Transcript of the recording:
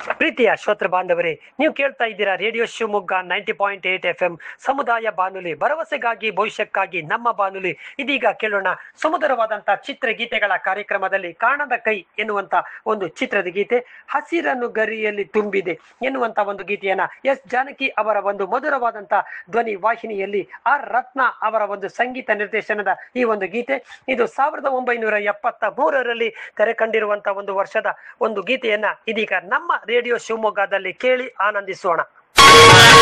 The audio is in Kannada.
ಪ್ರೀತಿಯ ಶ್ರೋತೃ ಬಾಂಧವರೇ ನೀವು ಕೇಳ್ತಾ ಇದ್ದೀರಾ radio Shivamogga ninety point eight F M ಸಮುದಾಯ ಬಾನುಲಿ ಭರವಸೆಗಾಗಿ ಭವಿಷ್ಯಕ್ಕಾಗಿ ನಮ್ಮ ಬಾನುಲಿ ಇದೀಗ ಕೇಳೋಣ ಸುಮಧುರವಾದಂತಹ ಚಿತ್ರಗೀತೆಗಳ ಕಾರ್ಯಕ್ರಮದಲ್ಲಿ ಕಾಣದ ಕೈ ಎನ್ನುವಂತ ಒಂದು ಚಿತ್ರದ ಗೀತೆ ಹಸಿರನ್ನು ಗರಿಯಲ್ಲಿ ತುಂಬಿದೆ ಎನ್ನುವಂತ ಒಂದು ಗೀತೆಯನ್ನ ಎಸ್ ಜಾನಕಿ ಅವರ ಒಂದು ಮಧುರವಾದಂತಹ ಧ್ವನಿ ವಾಹಿನಿಯಲ್ಲಿ ಆರ್ ರತ್ನ ಅವರ ಒಂದು ಸಂಗೀತ ನಿರ್ದೇಶನದ ಈ ಒಂದು ಗೀತೆ ಇದು ಸಾವಿರದ ಒಂಬೈನೂರ ಎಪ್ಪತ್ತ ಮೂರರಲ್ಲಿ ತೆರೆ ಕಂಡಿರುವಂತಹ ಒಂದು ವರ್ಷದ ಒಂದು ಗೀತೆಯನ್ನ ಇದೀಗ ನಮ್ಮ ರೇಡಿಯೋ ಶಿವಮೊಗ್ಗದಲ್ಲಿ ಕೇಳಿ ಆನಂದಿಸೋಣ